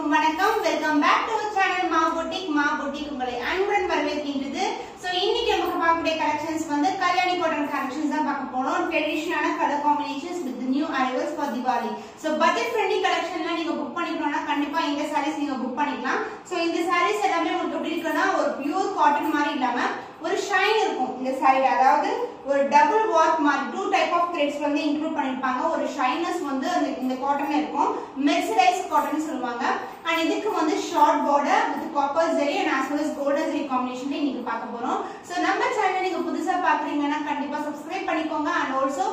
அனைவருக்கும் வணக்கம் welcome back to channel Maa boutique Maa boutique உங்களை அன்புடன் வரவேற்கின்றது சோ இன்னைக்கு நமக்கு பார்க்கக்கூடிய கலெக்ஷன்ஸ் வந்து கல்யாணி காட்டன் கலெக்ஷன்ஸ் தான் பார்க்க போறோம் ட்ரெடிஷனலான colour combinations with new arrivals for Diwali so budget friendly கலெக்ஷன்லாம் நீங்க புக் பண்ணிக்கணும்னா கண்டிப்பா இந்த சாரீஸ் நீங்க புக் பண்ணிக்கலாம் சோ இந்த சாரீஸ் எல்லாமே உங்களுக்கு எப்படி இருக்குன்னா ஒரு பியூர் காட்டன் மாதிரி இல்லாம ஒரு ஷைன் இருக்கும் இந்த சாரி அதாவது ஒரு டபுள் வார்க் மாதிரி டூ டைப் ஆஃப் த்ரெட்ஸ் வந்து இன்க்ளூட் பண்ணிருப்பாங்க ஒரு ஷைனஸ் வந்து அந்த இந்த காட்டன்ல இருக்கும் மெர்சரைஸ் காட்டன் சொல்லுவாங்க அண்ட் இதுக்கு வந்து short border with copper zari and as well as golden zari காம்பினேஷன்ல இன்னைக்கு பார்க்க போறோம் சோ நம்ம சேனல் நீங்க புதுசா பாக்குறீங்கன்னா கண்டிப்பா சப்ஸ்கிரைப் பண்ணிக்கோங்க அண்ட் ஆல்சோ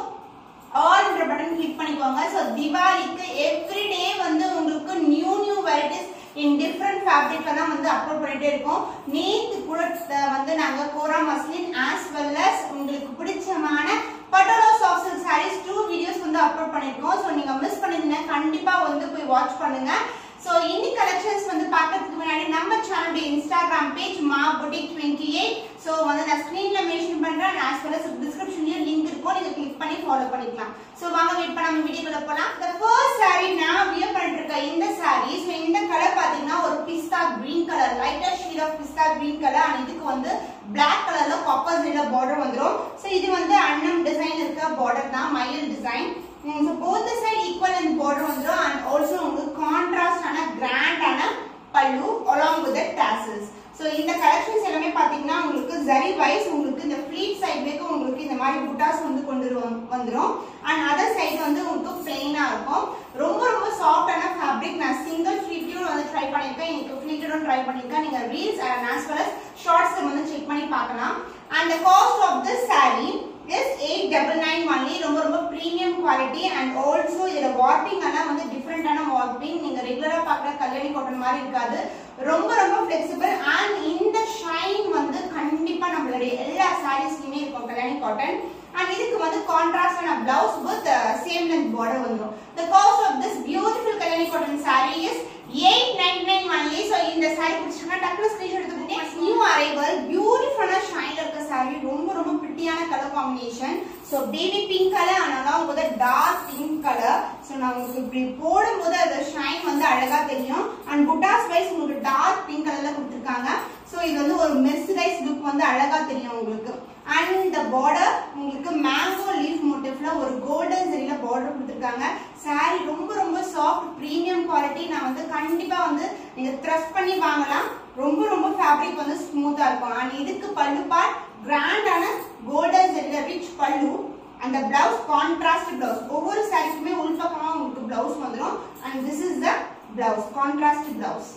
ஆல்ன்ற பட்டன் கிளிக் பண்ணிக்கோங்க ஸோ திவாலிக்கு எவ்ரி டே வந்து உங்களுக்கு new new varieties in different ஃபேப்ரிக்ல தான் வந்து அப்லோட் பண்ணிட்டே இருக்கோம் நேத்து கூட அஹ், வந்து நாங்க kora muslin as well as உங்களுக்கு பிடிச்சமான patola soft silk sarees two videos வந்து அப்லோட் பண்ணிருக்கோம் ஸோ நீங்க மிஸ் பண்ணிருந்தீங்க கண்டிப்பா வந்து போய் வாட்ச் பண்ணுங்க ஸோ இன்னி கலெக்ஷன்ஸ் வந்து பார்க்கறதுக்கு முன்னாடி நம்ம சேனலுடைய Instagram page Maa boutique twenty eight so வந்து நான் ஸ்க்ரீன்ல மென்ஷன் பண்றேன் ஆஸ் வெல் அஸ் டிஸ்கிரிப்ஷன்லயும் லிங்க் இருக்கும் நீங்க கிளிக் பண்ணி ஃபாலோ பண்ணிக்கலாம் ஸோ வாங்க வெயிட் பண்ணாம வீடியோக்குள்ள போலாம் the ஃபர்ஸ்ட் saree நான் வியர் பண்ணிட்டு இருக்க இந்த saree ஸோ இந்த கலர் பாத்தீங்கன்னா ஒரு pista green colour lighter shade of pista green colour and இதுக்கு வந்து பிளாக் கலர்ல காப்பர் ஜெல்ல பார்டர் வந்துரும் ஸோ இது வந்து அன்னம் டிசைன் இருக்க பார்டர் தான் மயில் design so both side equal and border வந்துரும் அண்ட் ஆல்சோ உங்களுக்கு கான்ட்ராஸ்டான கிராண்டான pallu along with tassels so இந்த கலெக்ஷன்ஸ் எல்லாமே பாத்தீங்கன்னா உங்களுக்கு ஜரி வைஸ் உங்களுக்கு இந்த ஃபிளீட் சைட் வரைக்கும் உங்களுக்கு இந்த மாதிரி புட்டாஸ் வந்து கொண்டு வருவாங்க- வந்துரும் அண்ட் அதர் சைடு வந்து உங்களுக்கு பிளெயினா இருக்கும் ரொம்ப ரொம்ப சாஃப்டான ஃபேப்ரிக் நான் சிங்கிள் ஃபிளீட்லயும் வந்து ட்ரை பண்ணிருக்கேன் எனக்கு ஃபிளீட்டடும் ட்ரை பண்ணிருக்கேன் நீங்க reels and as well as shorts வந்து செக் பண்ணி பார்க்கலாம் and the cost of this saree is eight double nine only ரொம்ப ரொம்ப ப்ரீமியம் குவாலிட்டி அண்ட் ஆல்சோ இதோட வார்ப்பிங் எல்லாம் வந்து டிஃப்ரெண்டான வார்ப்பிங் நீங்க ரெகுலரா பார்க்குற கல்யாணி காட்டன் மாதிரி இருக்காது ரொம்ப ரொம்ப ஃபிளெக்சிபிள் அண்ட் இந்த ஷைன் வந்து கண்டிப்பா நம்மளுடைய எல்லா சாரீஸ்லயுமே இருக்கும் கல்யாணி காட்டன் அண்ட் இதுக்கு வந்து கான்ட்ராஸ்டான blouse with same length border வந்துரும் the cost of this beautiful Kalyani cotton saree is eight ninety nine only so இந்த saree பிடிச்சிருக்கா டக்குனு ஸ்கிரீன்ஷாட் எடுத்து நெக்ஸ்ட் நியூ அரைவல் பியூட்டிஃபுல்லான ஷைன்ல இருக்க saree ரொம்ப ரொம்ப பிரிட்டியான colour combination so baby pink colour ஆனால் வந்து டார்க் பிங்க் கலர் ஸோ நான் உங்களுக்கு இப்படி போடும்போது அந்த ஷைன் வந்து அழகா தெரியும் அண்ட் புட்டாஸ் வைஸ் உங்களுக்கு டார்க் பிங்க் கலர்ல கொடுத்துருக்காங்க ஸோ இது வந்து ஒரு மெர்சிடைஸ் லுக் வந்து அழகா தெரியும் உங்களுக்கு அண்ட் இந்த பார்டர் உங்களுக்கு மேங்கோ லீஃப் மோட்டிவ்ல ஒரு கோல்டன் சரியில பார்டர் கொடுத்துருக்காங்க saree ரொம்ப ரொம்ப சாஃப்ட் ப்ரீமியம் குவாலிட்டி நான் வந்து கண்டிப்பா வந்து நீங்க த்ரஸ்ட் பண்ணி வாங்கலாம் ரொம்ப ரொம்ப ஃபேப்ரிக் வந்து ஸ்மூத்தா இருக்கும் அண்ட் இதுக்கு பல்லு பார்ட் கிராண்டான கோல்டன் சரியில ரிச் பல்லு அந்த பிளவுஸ் கான்ட்ராஸ்ட் பிளவுஸ் ஒவ்வொரு சாரிக்குமே உள்பக்கமா உங்களுக்கு பிளவுஸ் வந்துடும் and this is the blouse contrast blouse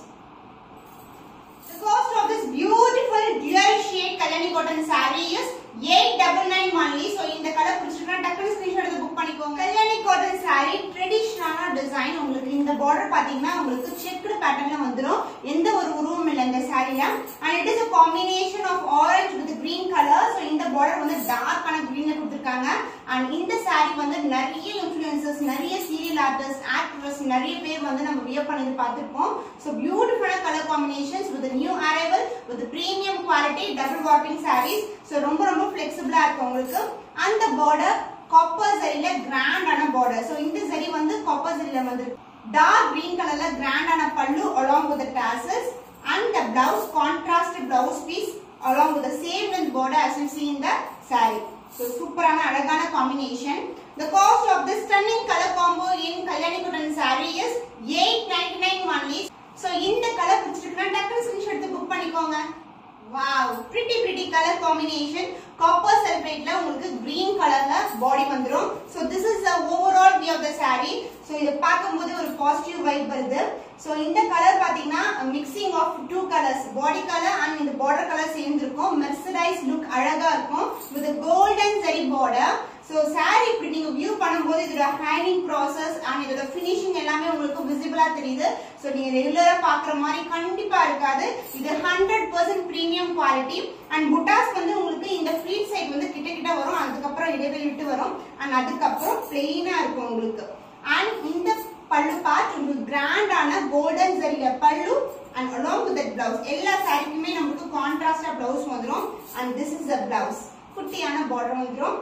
The cost of this beautiful dual shade Kalyani cotton saree is 899 only. So இந்த கலர் பிடிச்சிருக்கா டக்குனு ஸ்கிரீன்ஷாட் எடுத்து புக் பண்ணிக்கோங்க கல்யாணி காட்டன் saree ட்ரெடிஷனலான டிசைன் உங்களுக்கு இந்த பார்டர் பாத்தீங்கன்னா உங்களுக்கு செக்குடு பேட்டர்ன்ல வந்துரும் எந்த ஒரு உருவம் இல்லை இந்த சாரில and it is a combination of orange with green color so இந்த பார்டர் வந்து டார்க்கான greenல கொடுத்திருக்காங்க அண்ட் இந்த saree வந்து நிறைய இன்ஃப்ளூயன்சஸ் நிறைய சீரியல் ஆர்டிஸ்ட் ஆக்ட்ரஸ் நிறைய பேர் வந்து நம்ம வியர் பண்ணது பார்த்திருப்போம் ஸோ பியூட்டிஃபுல்லான colour combinations with new arrival with premium quality double warping sarees so ரொம்ப ரொம்ப ஃபிளெக்சிபிளா இருக்கும் உங்களுக்கு அந்த பார்டர் காப்பர் சரியில கிராண்டான பார்டர் ஸோ இந்த சரி வந்து காப்பர் சரியில வந்து டார்க் கிரீன் கலர்ல கிராண்டான பல்லு along with the tassels and the blouse contrast blouse piece along with the same length border as you see in the saree. So சூப்பரான அழகான combination. The cost of this stunning color combo in Kalyani cotton saree is 899 only. So இந்த colour பிடிச்சிருக்குன்னா டக்குனு screenshot எடுத்து book பண்ணிக்கோங்க wow pretty pretty colour combination copper சல்ஃபேட்ல உங்களுக்கு green கலர்ல பாடி வந்துரும் so this is the overall view of the saree so இத பார்க்கும்போது ஒரு பாசிட்டிவ் வைப் வருது சோ இந்த கலர் பாத்தீங்கன்னா mixing of two colours body colour and இந்த பார்டர் கலர் சேர்ந்துருக்கும் மெர்சடைஸ் லுக் அழகா இருக்கும் with golden zari border so saree இப்படி நீங்க வியூ பண்ணும்போது இதோட ஹேண்டிங் ப்ராசஸ் அண்ட் இதோட ஃபினிஷிங் எல்லாமே உங்களுக்கு விசிபிளா தெரியுது சோ நீங்க ரெகுலரா பாக்குற மாதிரி கண்டிப்பா இருக்காது இது hundred percent premium quality and buttas வந்து உங்களுக்கு இந்த ஃபிளீட் சைட் வந்து கிட்ட கிட்ட வரும் அதுக்கப்புறம் இடைவெளி விட்டு வரும் அண்ட் அதுக்கப்புறம் பிளெயினா இருக்கும் உங்களுக்கு அண்ட் இந்த பல்லு பார்ட் உங்களுக்கு கிராண்டான கோல்டன் ஜரியில pallu and along with that blouse எல்லா சாரிக்குமே நமக்கு கான்ட்ராஸ்டா பிளவுஸ் வந்துரும் and this is the blouse குட்டியான பார்டர் வந்துரும்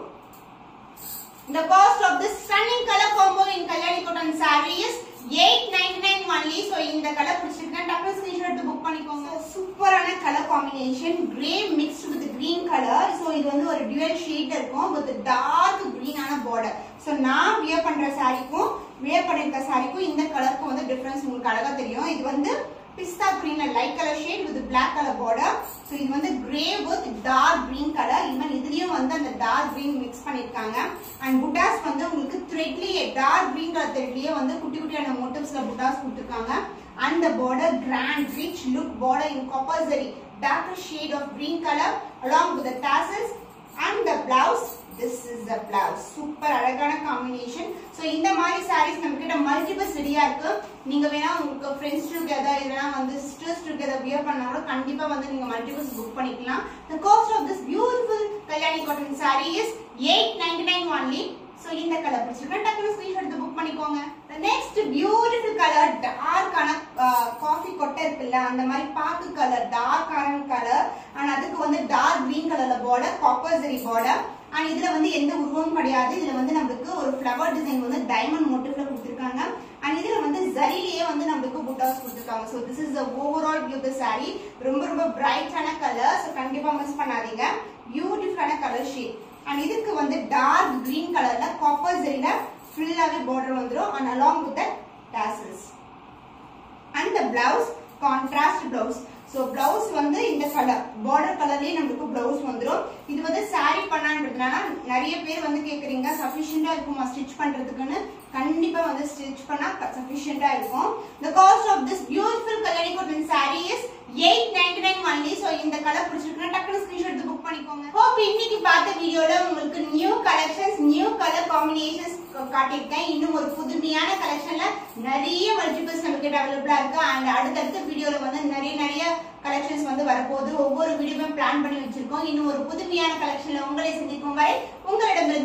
The cost of this stunning color combo in Kalyani cotton saree is 899 only. So இந்த இந்த கலர் பிடிச்சிருக்கேன் டக்குனு ஸ்கிரீன்ஷாட் எடுத்து புக் பண்ணிக்கோங்க சூப்பரான colour combination grey mixed with green colour so இது வந்து ஒரு டியூவல் ஷேட் இருக்கும் வித் டார்க் கிரீனான பார்டர் ஸோ நான் வியர் பண்ற சாரிக்கும் வியர் பண்ணிருக்க சாரிக்கும் இந்த கலருக்கும் வந்து டிஃபரன்ஸ் உங்களுக்கு அழகா தெரியும் இது வந்து பிஸ்தா கிரீன்ல light colour shade with black colour border so இது வந்து grey with dark green colour even இதுலயும் வந்து அந்த டார்க் கிரீன் மிக்ஸ் பண்ணிருக்காங்க அண்ட் புட்டாஸ் வந்து உங்களுக்கு த்ரெட்லயே டார்க் கிரீன் கலர் த்ரெட்லயே வந்து குட்டி குட்டியான மோட்டிவ்ஸ்ல புட்டாஸ் கொடுத்துருக்காங்க and the border grand rich look border in copper zari darker shade of green color along with the tassels and the blouse this is the blouse super அழகான காம்பினேஷன் ஸோ இந்த மாதிரி சாரீஸ் நம்ம கிட்ட மல்டிபிள்ஸ் ரெடியா இருக்கு நீங்க வேணா உங்களுக்கு ஃப்ரெண்ட்ஸ் டுகெதர் இதெல்லாம் வந்து சிஸ்டர்ஸ் டுகெதர் வியர் பண்ணா கூட கண்டிப்பா வந்து நீங்க மல்டிபிள்ஸ் புக் பண்ணிக்கலாம் the cost of this beautiful Kalyani cotton saree is 899 only so இந்த கலர் பிடிச்சிருக்கேன் டக்குனு ஸ்க்ரீன்ஷாட் எடுத்து புக் பண்ணிக்கோங்க நெக்ஸ்ட் பியூட்டிஃபுல் கலர் டார்க்கான காஃபி கொட்டை இருக்குல்ல அந்த மாதிரி பாக்கு கலர் டார்க்கான கலர் அண்ட் அதுக்கு வந்து டார்க் கிரீன் கலர்ல border copper zari border and இதுல வந்து எந்த உருவமும் கிடையாது இதுல வந்து நம்மளுக்கு ஒரு ஃப்ளவர் டிசைன் வந்து டைமண்ட் மோட்டிவ்ல கொடுத்துருக்காங்க அண்ட் இதுல வந்து ஜரிலேயே வந்து நம்மளுக்கு புட்டாஸ் கொடுத்துருக்காங்க so this is the overall view the saree ரொம்ப ரொம்ப பிரைட்டான கலர் ஸோ கண்டிப்பா மிஸ் பண்ணாதீங்க பியூட்டிஃபுல்லான கலர் ஷேட் அண்ட் இதுக்கு வந்து டார்க் கிரீன் கலர்ல காப்பர் ஜெரில ஃபுல்லாவே பார்டர் வந்துரும் and along with tassels and the blouse contrast blouse so blouse வந்து இந்த கலர் பார்டர் கலர்லயே நம்மளுக்கு பிளவுஸ் வந்துரும் இது வந்து சாரி பண்ணான்றதுனால நிறைய பேர் வந்து கேக்குறீங்க சஃபிஷியண்டா இருக்குமா ஸ்டிச் பண்றதுக்குன்னு கண்டிப்பா வந்து ஸ்டிச் பண்ணா சஃபிஷியண்டா இருக்கும் the cost of this beautiful Kalyani cotton saree is 899 only so இந்த கலர் பிடிச்சிருக்குன்னா டக்குனு ஸ்கிரீன்ஷாட் எடுத்து புக் பண்ணிக்கோங்க ஹோப் இன்னைக்கு பார்த்த வீடியோல உங்களுக்கு new collections new colour combinations காட்டியிருக்கேன் இன்னும் ஒரு புதுமையான கலெக்ஷன்ல நிறைய மல்டிபிள்ஸ் நம்ம கிட்ட அவைலபிளா இருக்கு அண்ட் அடுத்தடுத்த வீடியோல வந்து நிறைய நிறைய கலெக்ஷன்ஸ் வந்து வரப்போகுது ஒவ்வொரு வீடியோவும் பிளான் பண்ணி வச்சிருக்கோம் இன்னும் ஒரு புதுமையான கலெக்ஷன்ல உங்களை சந்திக்கும் வரை உங்களிடமிருந்து